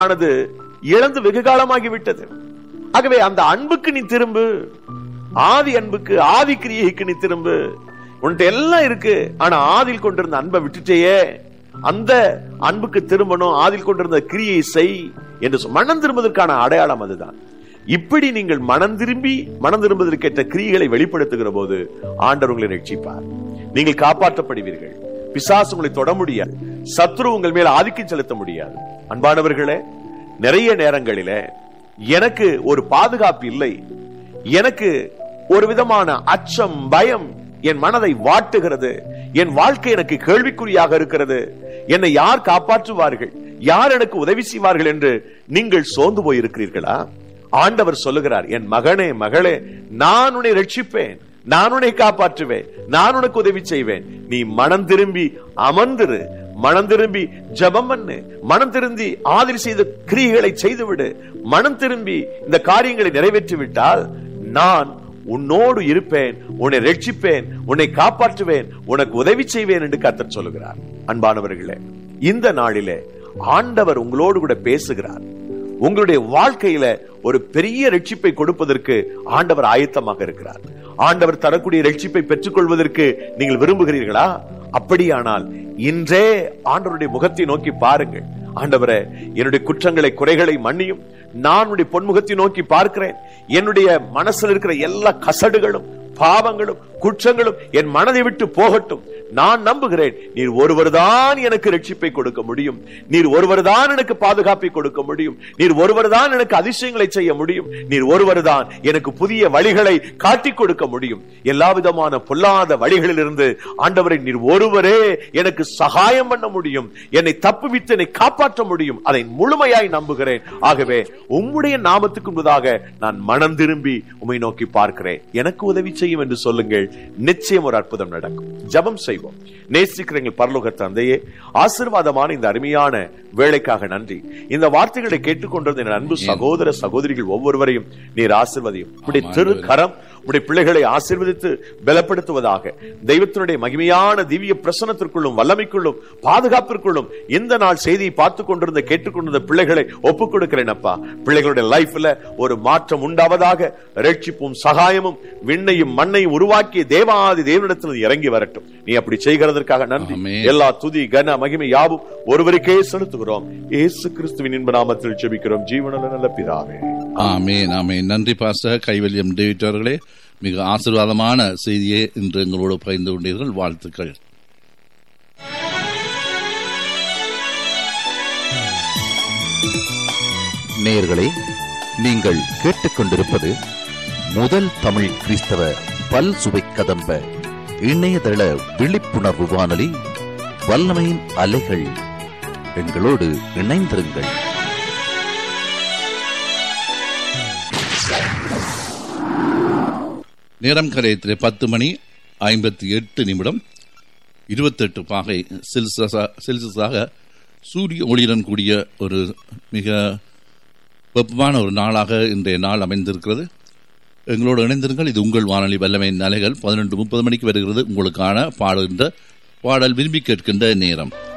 ஆனது இழந்து வெகு காலமாகிவிட்டது ஆகவே அந்த அன்புக்கு நீ திரும்பு ஆதி அன்புக்கு ஆதி கிரியைக்கு நீ திரும்பு உன்கிட்ட எல்லாம் இருக்கு ஆனா ஆதில் கொண்டிருந்த அன்பை விட்டுட்டேயே அந்த அன்புக்கு திரும்பணும் ஆதில் கொண்டிருந்த கிரியை செய் என்று சொ- மனம் திரும்புவதற்கான அடையாளம் அதுதான் இப்படி நீங்கள் மனம் திரும்பி மனம் திரும்புவதற்கேற்ற கிரியைகளை வெளிப்படுத்துகிற போது ஆண்டவர் உங்களை ரட்சிப்பார் நீங்கள் காப்பாற்றப்படுவீர்கள் பிசாசு உங்களை தொட முடியாது சத்ரு உங்கள் மேல் ஆதிக்கம் செலுத்த முடியாது அன்பானவர்களே நிறைய நேரங்களிலே எனக்கு ஒரு பாதுகாப்பு இல்லை எனக்கு ஒரு விதமான அச்சம் பயம் என் மனதை வாட்டுகிறது என் வாழ்க்கை எனக்கு கேள்விக்குறியாக இருக்கிறது என்னை யார் காப்பாற்றுவார்கள் யார் எனக்கு உதவி செய்வார்கள் என்று நீங்கள் சோர்ந்து போயிருக்கிறீர்களா ஆண்டவர் சொல்லுகிறார் என் மகனே மகளே நான் உன்னை ரட்சிப்பேன் நான் உன்னை காப்பாற்றுவேன் நான் உனக்கு உதவி செய்வேன் நீ மனம் திரும்பி அமர்ந்திரு மனம் திரும்பி ஜெபம் பண்ணு மனம் திரும்பி ஆதிரி செய்த கிரியைகளை செய்துவிடு மனம் திரும்பி இந்த காரியங்களை நிறைவேற்றி விட்டால் நான் உன்னோடு இருப்பேன் உன்னை ரட்சிப்பேன் உன்னை காப்பாற்றுவேன் உனக்கு உதவி செய்வேன் என்று கர்த்தர் சொல்லுகிறார் அன்பானவர்களே இந்த நாளிலே ஆண்டவர் உங்களோடு கூட பேசுகிறார் உங்களுடைய வாழ்க்கையில ஒரு பெரிய ரட்சிப்பை கொடுப்பதற்கு ஆண்டவர் ஆயத்தமாக இருக்கிறார் ஆண்டவர் தரக்கூடிய ரட்சிப்பை பெற்றுக்கொள்வதற்கு நீங்கள் விரும்புகிறீர்களா அப்படியானால் இன்றே ஆண்டவருடைய முகத்தை நோக்கி பாருங்கள் ஆண்டவரே என்னுடைய குற்றங்களை குறைகளை மன்னியும் நான் உன்னுடைய பொன்முகத்தை நோக்கி பார்க்கிறேன் என்னுடைய மனசுல இருக்கிற எல்லா கசடுகளும் பாவங்களும் குற்றங்களும் என் மனதை விட்டு போகட்டும் நான் நம்புகிறேன் நீர் ஒருவர்தான் எனக்கு ரட்சிப்பை கொடுக்க முடியும் நீர் ஒருவர்தான் எனக்கு பாதுகாப்பை கொடுக்க முடியும் நீர் ஒருவர்தான் எனக்கு அதிசயங்களை செய்ய முடியும் நீர் ஒருவர்தான் எனக்கு புதிய வழிகளை காட்டிக் கொடுக்க முடியும் எல்லா விதமான பொல்லாத வழிகளிலிருந்து ஆண்டவரை நீர் ஒருவரே எனக்கு சகாயம் பண்ண முடியும் என்னை தப்புவித்து என்னை காப்பாற்ற முடியும் அதை முழுமையாய் நம்புகிறேன் ஆகவே உம்முடைய நாமத்துக்கு முன்பதாக நான் மனம் திரும்பி உம்மை நோக்கி பார்க்கிறேன் எனக்கு உதவி செய்யும் என்று சொல்லுங்கள் நிச்சயம் ஒரு அற்புதம் நடக்கும் ஜெபம் செய்வோம் நேசிக்கிற எங்கள் பரலோக தந்தையே ஆசீர்வாதமான இந்த அருமையான வேலைக்காக நன்றி இந்த வார்த்தைகளை கேட்டுக்கொண்டிருந்த என் அன்பு சகோதர சகோதரிகள் ஒவ்வொருவரையும் நீர் ஆசிர்வதியும் இப்படி திரு கரம் உடைய பிள்ளைகளை ஆசீர்வதித்து பலப்படுத்துவதாக தெய்வத்தினுடைய மகிமையான திவ்ய பிரசனத்திற்குள்ளும் வல்லமைக்குள்ளும் பாதுகாப்பிற்குள்ளும் இந்த நாள் செய்தியை பார்த்து கொண்டிருந்த கேட்டுக்கொண்டிருந்த பிள்ளைகளை ஒப்புக் கொடுக்கிறேன் அப்பா பிள்ளைகளுடைய லைஃப்ல ஒரு மாற்றம் உண்டாவதாக ரட்சிப்பும் சகாயமும் விண்ணையும் மண்ணையும் உருவாக்கிய தேவாதி தேவனிடத்தில் இறங்கி வரட்டும் நீ அப்படி செய்கிறதற்காக நன்றி ஆமென். எல்லா துதி கன மகிமை யாவும் ஒருவருக்கே செலுத்துகிறோம் இயேசு கிறிஸ்துவின் இன்ப நாமத்தில் ஜெபிக்கிறோம் ஜீவனல நல்ல பிதாவே ஆமேன் ஆமேன் நன்றி பாஸ்டர் கைவல்யம் டேவிட் அவர்களே மிக ஆசீர்வாதமான செய்தியை இன்று எங்களோடு பகிர்ந்து கொண்டீர்கள் வாழ்த்துக்கள் நேயர்களே நீங்கள் கேட்டுக்கொண்டிருப்பது முதல் தமிழ் கிறிஸ்தவ பல் சுவை கதம்ப இணையதள விழிப்புணர்வு வானொலி வல்லமையின் அலைகள் எங்களோடு இணைந்திருங்கள் நேரம் கரையத்திலே பத்து மணி ஐம்பத்தி எட்டு நிமிடம் இருபத்தெட்டு பாகை செல்சியஸா செல்சியஸாக சூரிய ஒளியுடன் கூடிய ஒரு மிக வெப்பமான ஒரு நாளாக இன்றைய நாள் அமைந்திருக்கிறது எங்களோடு இணைந்திருங்கள் இது உங்கள் வானொலி வல்லமையின் அலைகள் பதினெண்டு முப்பது மணிக்கு வருகிறது உங்களுக்கான பாடுகின்ற பாடல் விரும்பி கேட்கின்ற நேரம்